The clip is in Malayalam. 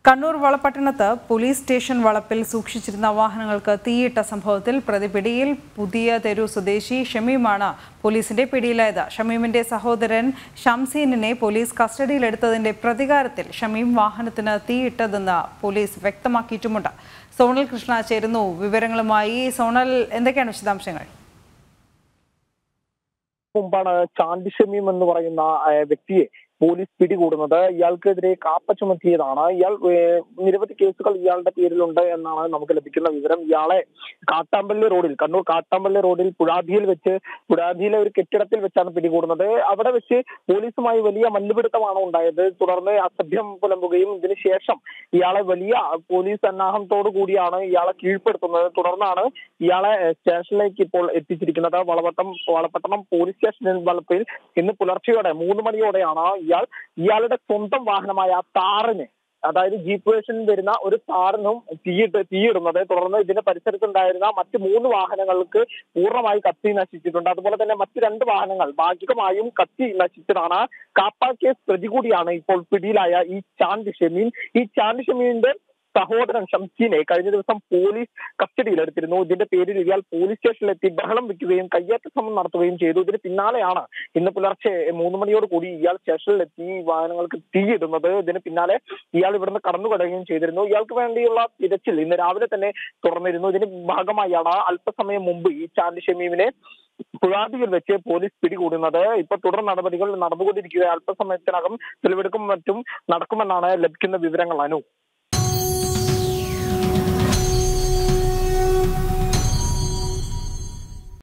കണ്ണൂർ വളപട്ടണത്ത് പോലീസ് സ്റ്റേഷൻ വളപ്പിൽ സൂക്ഷിച്ചിരുന്ന വാഹനങ്ങൾക്ക് തീയിട്ട സംഭവത്തിൽ പ്രതി പിടിയിൽ പുതിയ തെരു സ്വദേശി ഷമീമാണ് പോലീസിന്റെ പിടിയിലായത് ഷമീമിന്റെ സഹോദരൻ ഷംസീനിനെ പോലീസ് കസ്റ്റഡിയിലെടുത്തതിന്റെ പ്രതികാരത്തിൽ ഷമീം വാഹനത്തിന് തീയിട്ടതെന്ന് പോലീസ് വ്യക്തമാക്കിയിട്ടുമുണ്ട് സോണൽ കൃഷ്ണ ചേരുന്നു വിവരങ്ങളുമായി സോണൽ എന്തൊക്കെയാണ് വിശദാംശങ്ങൾ മുമ്പാണ് ചാണ്ടി ഷമീം എന്ന് പറയുന്ന ആ, വ്യക്തിയെ പോലീസ് പിടികൂടുന്നത് ഇയാൾക്കെതിരെ കാപ്പ ചുമത്തിയതാണ് ഇയാൾ ഏ, നിരവധി കേസുകൾ ഇയാളുടെ പേരിലുണ്ട് എന്നാണ് നമുക്ക് ലഭിക്കുന്ന വിവരം ഇയാളെ കാട്ടാമ്പള്ളി റോഡിൽ കണ്ണൂർ കാട്ടാമ്പള്ളി റോഡിൽ പുഴാധിയിൽ വെച്ച് പുഴാധിയിലെ ഒരു കെട്ടിടത്തിൽ വെച്ചാണ് പിടികൂടുന്നത് അവിടെ വെച്ച് പോലീസുമായി വലിയ മല്ലുപിടുത്തമാണ് ഉണ്ടായത് തുടർന്ന് അസഭ്യം പുലമ്പുകയും ഇതിനുശേഷം ഇയാളെ വലിയ പോലീസ് സന്നാഹത്തോടു കൂടിയാണ് ഇയാളെ കീഴ്പ്പെടുത്തുന്നത് തുടർന്നാണ് ഇയാളെ ഏ, സ്റ്റേഷനിലേക്ക് ഇപ്പോൾ എത്തിച്ചിരിക്കുന്നത് വളവട്ടം വളപട്ടണം പോലീസ് സ്റ്റേഷനിൽ വളപ്പിൽ ഇന്ന് പുലർച്ചെയോടെ മൂന്ന് മണിയോടെയാണ് ഇയാൾ ഇയാളുടെ സ്വന്തം വാഹനമായ താറിന് അതായത് ജീപ്പ് വേഷനിൽ വരുന്ന ഒരു താറിനും തീയിട്ട് തീയിടുന്നത് തുടർന്ന് ഇതിന്റെ പരിസരത്തുണ്ടായിരുന്ന മറ്റ് മൂന്ന് വാഹനങ്ങൾക്ക് പൂർണ്ണമായി കത്തി നശിച്ചിട്ടുണ്ട് അതുപോലെ തന്നെ മറ്റ് രണ്ട് വാഹനങ്ങൾ ഭാഗികമായും കത്തി നശിച്ചതാണ് കാപ്പ കേസ് പ്രതി കൂടിയാണ് ഇപ്പോൾ പിടിയിലായ ഈ ചാന്ദ് ഷമീൻ ഈ ചാന്ദ് ഷമീനിന്റെ സഹോദരൻ ഷംസീനെ കഴിഞ്ഞ ദിവസം പോലീസ് കസ്റ്റഡിയിലെടുത്തിരുന്നു ഇതിന്റെ പേരിൽ ഇയാൾ പോലീസ് സ്റ്റേഷനിലെത്തി ബഹളം വെക്കുകയും കയ്യേറ്റ ശ്രമം നടത്തുകയും ചെയ്തു ഇതിന് പിന്നാലെയാണ് ഇന്ന് പുലർച്ചെ മൂന്ന് മണിയോട് കൂടി ഇയാൾ സ്റ്റേഷനിലെത്തി ഈ വാഹനങ്ങൾക്ക് തീയിടുന്നത് ഇതിന് പിന്നാലെ ഇയാൾ ഇവിടുന്ന് കടന്നു കടയുകയും ചെയ്തിരുന്നു ഇയാൾക്ക് വേണ്ടിയുള്ള തിരച്ചിൽ ഇന്ന് രാവിലെ തന്നെ തുറന്നിരുന്നു ഇതിന് ഭാഗമായാണ് അല്പസമയം മുമ്പ് ഈ ചാണ്ടി ഷമീമിനെ പുഴാതിയിൽ വെച്ച് പോലീസ് പിടികൂടുന്നത് ഇപ്പൊ തുടർ നടപടികൾ നടന്നുകൊണ്ടിരിക്കുക അല്പസമയത്തിനകം തെളിവെടുക്കും മറ്റും നടക്കുമെന്നാണ് ലഭിക്കുന്ന വിവരങ്ങൾ അനു